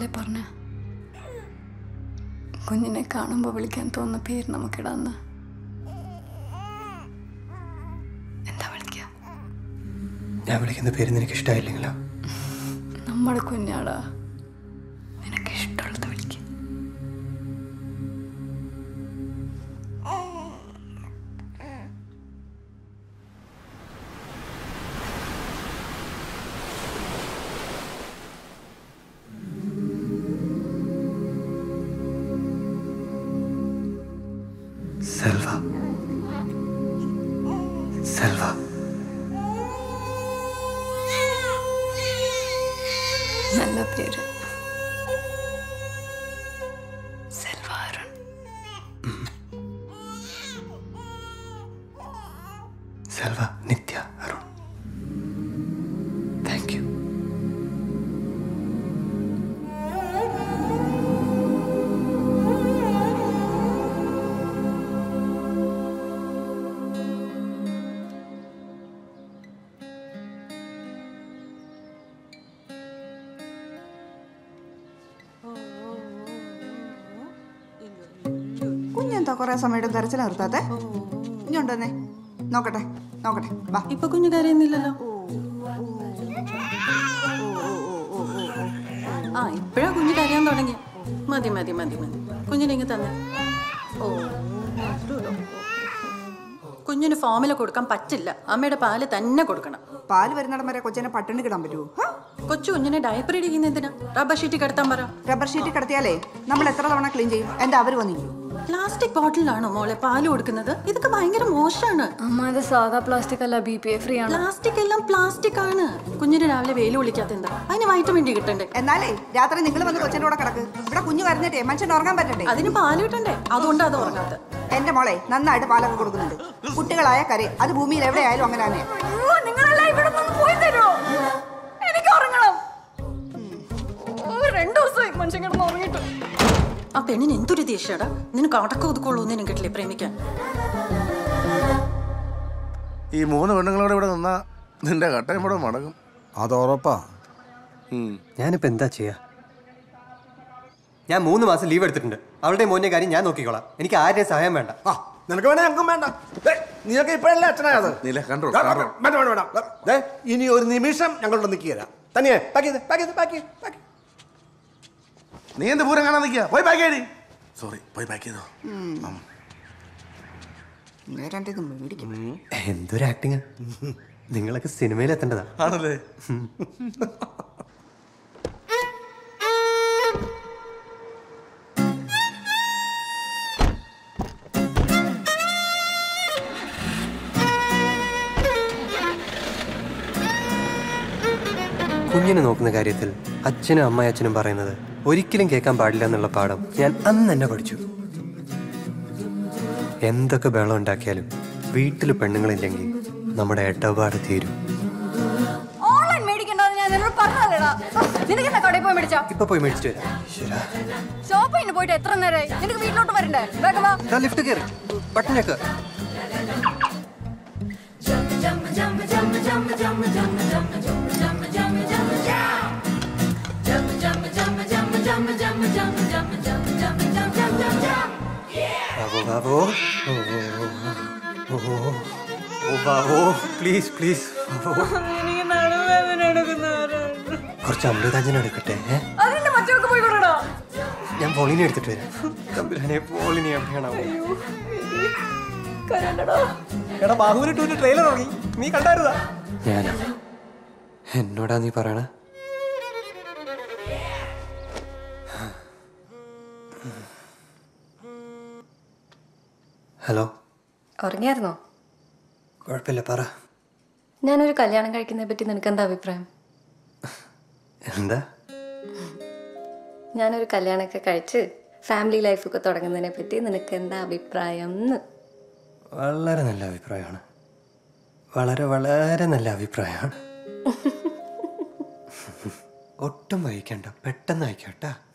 എന്നല്ലേ പറഞ്ഞ കുഞ്ഞിനെ കാണുമ്പോൾ വിളിക്കാൻ തോന്നുന്ന പേര് നമുക്കിടാന്ന് എന്താ വിളിക്കുക ഞാൻ വിളിക്കുന്ന പേര് നിനക്ക് ഇഷ്ടമായില്ലെങ്കിലോ നമ്മുടെ കുഞ്ഞാടാ നിനക്ക് ഇഷ്ടമുള്ളത് വിളിക്കുക സെൽവ സെൽവ നല്ല പേര് സെൽവ അരുൺ സെൽവ നിത്യ അരുൺ താങ്ക് യു കുഞ്ഞെന്താ കുറെ സമയം കരച്ചിൽ നിർത്താത്തെ ഇഞ്ഞുണ്ടെന്നേ നോക്കട്ടെ നോക്കട്ടെ വാ ഇപ്പൊ കുഞ്ഞു കരയുന്നില്ലല്ലോ ആ ഇപ്പഴാ കുഞ്ഞു കരയാൻ തുടങ്ങി മതി മതി മതി മതി കുഞ്ഞിനെ ഇങ്ങ് തന്നെ ഓ കുഞ്ഞിന് ഫോമിൽ കൊടുക്കാൻ പറ്റില്ല അമ്മയുടെ പാല് തന്നെ കൊടുക്കണം പാല് വരുന്നിടം വരെ കൊച്ചിനെ പട്ടിണി കിടാൻ പറ്റുമോ ഹ? കൊച്ചു കുഞ്ഞിനെ ഡയപ്പർ ഇടിക്കുന്ന എന്തിനാ റബ്ബർ ഷീറ്റ് കിടത്താൻ പറ റബ്ബർ ഷീറ്റ് കിടത്തിയാലേ നമ്മൾ എത്ര തവണ ക്ലീൻ ചെയ്യും എന്റെ അവര് വന്നിരിക്കും പ്ലാസ്റ്റിക് ബോട്ടിലാണോ മോളെ പാല് കൊടുക്കുന്നത് ഇതൊക്കെ ഭയങ്കര മോശമാണ് അമ്മ ഇത് സാധാ പ്ലാസ്റ്റിക് അല്ല ബി പി എ ഫ്രീ ആണ് പ്ലാസ്റ്റിക് എല്ലാം പ്ലാസ്റ്റിക് ആണ് കുഞ്ഞിന് രാവിലെ വെയിൽ വിളിക്കാത്ത എന്താ അതിന് വൈറ്റമിൻ ഡി കിട്ടണ്ടേ എന്നാലേ രാത്രി നിങ്ങൾ വന്ന് കൊച്ചിന്റെ കൂടെ കിടക്ക് ഇവിടെ കുഞ്ഞു കരഞ്ഞിട്ടേ മനുഷ്യൻ ഉറങ്ങാൻ പറ്റണ്ടേ അതിന് പാല് കിട്ടണ്ടേ അതുകൊണ്ടാ അത് ഉറങ്ങാത്ത എന്റെ മോളെ നന്നായിട്ട് പാലൊക്കെ കൊടുക്കുന്നുണ്ട് കുട്ടികളായ കരയെ അത് ഭൂമിയിൽ എവിടെയായാലും അങ്ങനെ തന്നെ നിങ്ങളെല്ലാം ഇവിടെ നിന്ന് പോയി തരുമോ എനിക്ക് ഉറങ്ങണം രണ്ടു ദിവസമായി മനുഷ്യൻ കിടന്ന് ഉറങ്ങിയിട്ട് ആ പെണ്ണിന് എന്തൊരു ദേഷ്യടാ നിനക്ക് അടക്കം ഒതുക്കുള്ളൂ ഒന്നിനും കിട്ടില്ലേ പ്രേമിക്കാൻ ഈ മൂന്ന് പെണ്ണുങ്ങളോട് ഇവിടെ നിന്നാ നിന്റെ കട്ടയും ഇവിടെ മടങ്ങും അത് ഉറപ്പാ ഞാനിപ്പോൾ എന്താ ചെയ്യാ ഞാൻ മൂന്ന് മാസം ലീവ് എടുത്തിട്ടുണ്ട് അവളുടെ മോൻ്റെ കാര്യം ഞാൻ നോക്കിക്കോളാം എനിക്ക് ആരുടെയും സഹായം വേണ്ട ആ നിനക്ക് വേണേ ഞങ്ങൾക്കും വേണ്ട ദേ, നീയൊക്കെ ഇപ്പോഴല്ലേ അച്ഛനായത് നീല കണ്ടോ ദേ, വേണ്ട വേണ്ട വേണ്ട ദേ, ഇനി ഒരു നിമിഷം ഞങ്ങളുടെ നിൽക്കുക തനിയെ പാക്ക് ചെയ്ത് പാക്ക് ചെയ്ത് പാക്ക് ചെയ്ത് പാക്ക് ചെയ്ത്. നീ എന്ത് പൂരം കാണാൻ നിൽക്കുക പോയി പാക്ക് ചെയ്തി സോറി പോയി പാക്ക് ചെയ്തോ രണ്ടിത് മേടിക്കും എന്തൊരു ആക്ടിങ് നിങ്ങളൊക്കെ സിനിമയിൽ എത്തേണ്ടതാ ആണല്ലേ കുഞ്ഞിനെ നോക്കുന്ന കാര്യത്തിൽ അച്ഛനും അമ്മയച്ഛനും പറയുന്നത് ഒരിക്കലും കേൾക്കാൻ പാടില്ല എന്നുള്ള പാഠം ഞാൻ അന്ന് തന്നെ പഠിച്ചു എന്തൊക്കെ ബഹളം ഉണ്ടാക്കിയാലും വീട്ടിൽ പെണ്ണുങ്ങളില്ലെങ്കിൽ നമ്മുടെ ഇടപാട് തീരും ഓൺലൈൻ മേടിക്കണ്ടെന്ന് ഞാൻ നിന്നോട് പറഞ്ഞതല്ലേടാ നിനക്ക് എന്താ കടയിൽ പോയി മേടിച്ചാ ഇപ്പൊ പോയി മേടിച്ചിട്ട് വരാം ഈശ്വരാ. ഷോപ്പിന് പോയിട്ട് എത്ര നേരമായി നിനക്ക് വീട്ടിലോട്ട് വരണ്ടേ വേഗം വാ ദാ ലിഫ്റ്റ് കയറി ബട്ടനൊക്കെ ബാബു ബാബു ഓ, ഓ, ഓ, ഓ, ഓ, ബാബു പ്ലീസ് പ്ലീസ് ബാബു കുറച്ച് അമൃതാഞ്ജനം എടുക്കട്ടെ ഏ? അതിന്റെ മറ്റൊക്കെ പോയി കൊണ്ടോ ഞാൻ പോളിനെ എടുത്തിട്ട് വരാം തമ്പുരാനെ പോളിനെ എവിടെയാണാവോ എടാ ബാഹുബലി ടൂന്റെ ട്രെയിലർ ഇറങ്ങി നീ കണ്ടായിരുന്നാ ഞാനാ എന്നോടാ നീ പറയണ ഹലോ ഉറങ്ങിയായിരുന്നോ കുഴപ്പമില്ല പറ ഞാനൊരു കല്യാണം കഴിക്കുന്നതിനെ പറ്റി നിനക്ക് എന്താ അഭിപ്രായം എന്താ ഞാനൊരു കല്യാണമൊക്കെ കഴിച്ച് ഫാമിലി ലൈഫൊക്കെ തുടങ്ങുന്നതിനെ പറ്റി നിനക്ക് എന്താ അഭിപ്രായം എന്ന് വളരെ നല്ല അഭിപ്രായമാണ് വളരെ വളരെ നല്ല അഭിപ്രായമാണ് ഒട്ടും വൈകണ്ട പെട്ടെന്ന് അയക്കട്ടാ